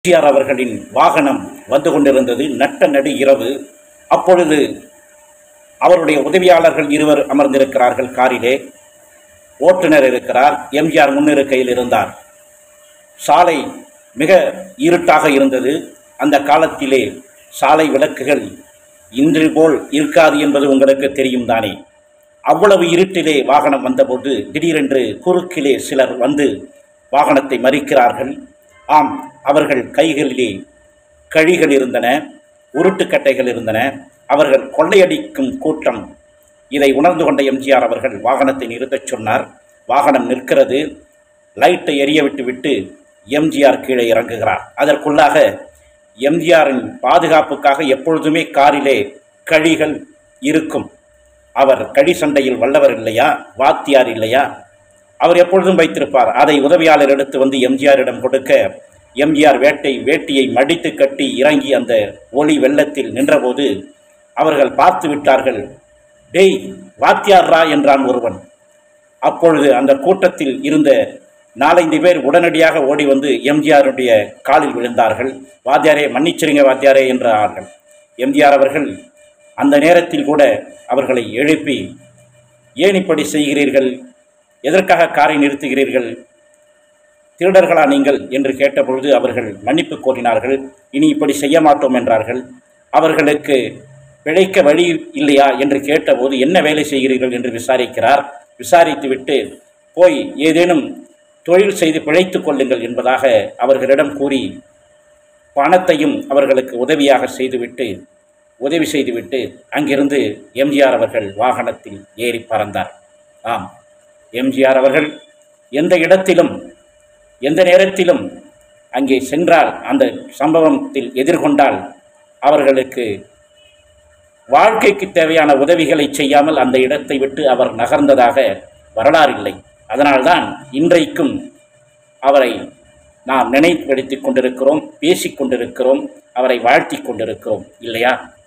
எம்ஜிஆர் அவர்களின் வாகனம் வந்து கொண்டிருந்தது நட்ட நடு இரவு அப்பொழுது அவருடைய உதவியாளர்கள் இருவர் அமர்ந்திருக்கிறார்கள் காரிலே ஓட்டுநர் இருக்கிறார் எம்ஜிஆர் முன்னிருக்கையில் இருந்தார் சாலை மிக இருட்டாக இருந்தது அந்த காலத்திலே சாலை விளக்குகள் இன்று போல் இருக்காது என்பது உங்களுக்கு தெரியும் தானே அவ்வளவு இருட்டிலே வாகனம் வந்தபோது திடீரென்று குறுக்கிலே சிலர் வந்து வாகனத்தை மறிக்கிறார்கள் ஆம் அவர்கள் கைகளிலே கழிகள் இருந்தன உருட்டுக்கட்டைகள் இருந்தன அவர்கள் கொள்ளையடிக்கும் கூட்டம் இதை உணர்ந்து கொண்ட எம்ஜிஆர் அவர்கள் வாகனத்தை நிறுத்தச் சொன்னார் வாகனம் நிற்கிறது லைட்டை எரிய விட்டு விட்டு எம்ஜிஆர் கீழே இறங்குகிறார் அதற்குள்ளாக எம்ஜிஆரின் பாதுகாப்புக்காக எப்பொழுதுமே காரிலே கழிகள் இருக்கும் அவர் கழி சண்டையில் வல்லவர் இல்லையா வாத்தியார் இல்லையா அவர் எப்பொழுதும் வைத்திருப்பார் அதை உதவியாளர் எடுத்து வந்து எம்ஜிஆரிடம் கொடுக்க எம்ஜிஆர் வேட்டை வேட்டியை மடித்து கட்டி இறங்கி அந்த ஒளி வெள்ளத்தில் நின்றபோது அவர்கள் பார்த்து விட்டார்கள் டேய் வாத்தியார்ரா என்றான் ஒருவன் அப்பொழுது அந்த கூட்டத்தில் இருந்த நாலைந்து பேர் உடனடியாக ஓடி வந்து எம்ஜிஆருடைய காலில் விழுந்தார்கள் வாத்தியாரே மன்னிச்சிருங்க வாத்தியாரே என்றார்கள் எம்ஜிஆர் அவர்கள் அந்த நேரத்தில் கூட அவர்களை எழுப்பி ஏன் இப்படி செய்கிறீர்கள் எதற்காக காரை நிறுத்துகிறீர்கள் திருடர்களா நீங்கள் என்று கேட்டபொழுது அவர்கள் மன்னிப்பு கோரினார்கள் இனி இப்படி செய்ய மாட்டோம் என்றார்கள் அவர்களுக்கு பிழைக்க வழி இல்லையா என்று கேட்டபோது என்ன வேலை செய்கிறீர்கள் என்று விசாரிக்கிறார் விசாரித்துவிட்டு போய் ஏதேனும் தொழில் செய்து பிழைத்துக் கொள்ளுங்கள் என்பதாக அவர்களிடம் கூறி பணத்தையும் அவர்களுக்கு உதவியாக செய்துவிட்டு உதவி செய்துவிட்டு அங்கிருந்து எம்ஜிஆர் அவர்கள் வாகனத்தில் ஏறி பறந்தார் ஆம் எம்ஜிஆர் அவர்கள் எந்த இடத்திலும் எந்த நேரத்திலும் அங்கே சென்றால் அந்த சம்பவத்தில் எதிர்கொண்டால் அவர்களுக்கு வாழ்க்கைக்கு தேவையான உதவிகளை செய்யாமல் அந்த இடத்தை விட்டு அவர் நகர்ந்ததாக வரலாறு இல்லை அதனால்தான் இன்றைக்கும் அவரை நாம் நினைவுபடுத்திக் கொண்டிருக்கிறோம் பேசிக் கொண்டிருக்கிறோம் அவரை வாழ்த்திக் கொண்டிருக்கிறோம் இல்லையா